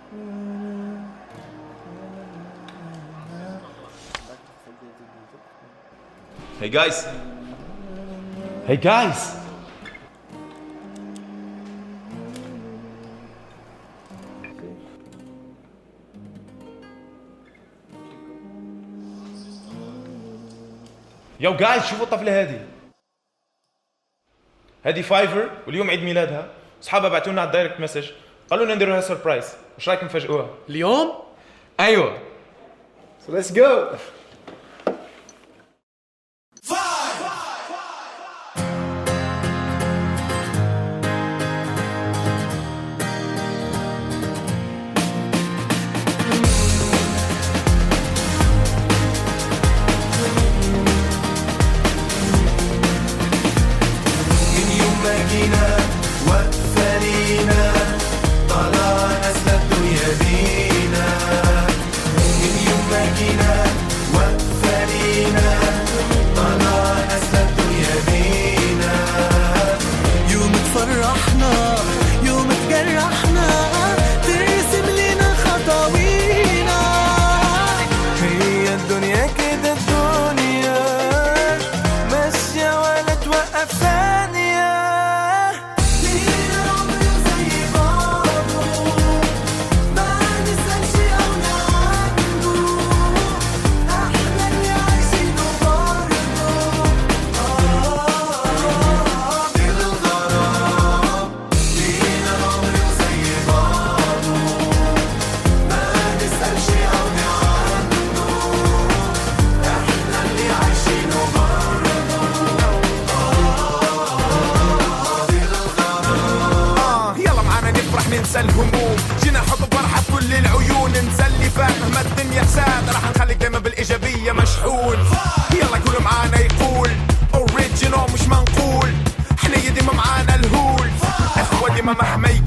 Hey guys. Hey guys. يو جايز شوفوا الطفله هذه هذه فايفر واليوم عيد ميلادها اصحابها بعثوا لنا على الدايركت مسج قالوا لنا نديروا لها سربرايز وش رايكم نفاجئوها اليوم ايوه So let's go من يوم ما جينا واقفة لينا طلع ناس الدنيا بينا من يوم ما جينا واقفة لينا طلع ناس الدنيا بينا يوم تفرحنا يوم تجرحنا ترسم لنا خطاوينا هي الدنيا كده الدنيا ماشية ولا توقف ثانية لينا عمر زي بعضه ما نسألش أو نعنده احنا اللي عايشينه برضه آه بالغرام لينا عمر زي بعضه ما نسألش أو نعنده احنا اللي عايشينه آه يلا معانا نفرح ننسى الهموم جينا نحط فرحة في كل العيون نسلي فاهم ما الدنيا ساد راح نخليك دايما بالإيجابية مشحون يلا كل معانا يقول اوريجينال مش منقول احنا ديما معانا الهول اخوة ديما مهما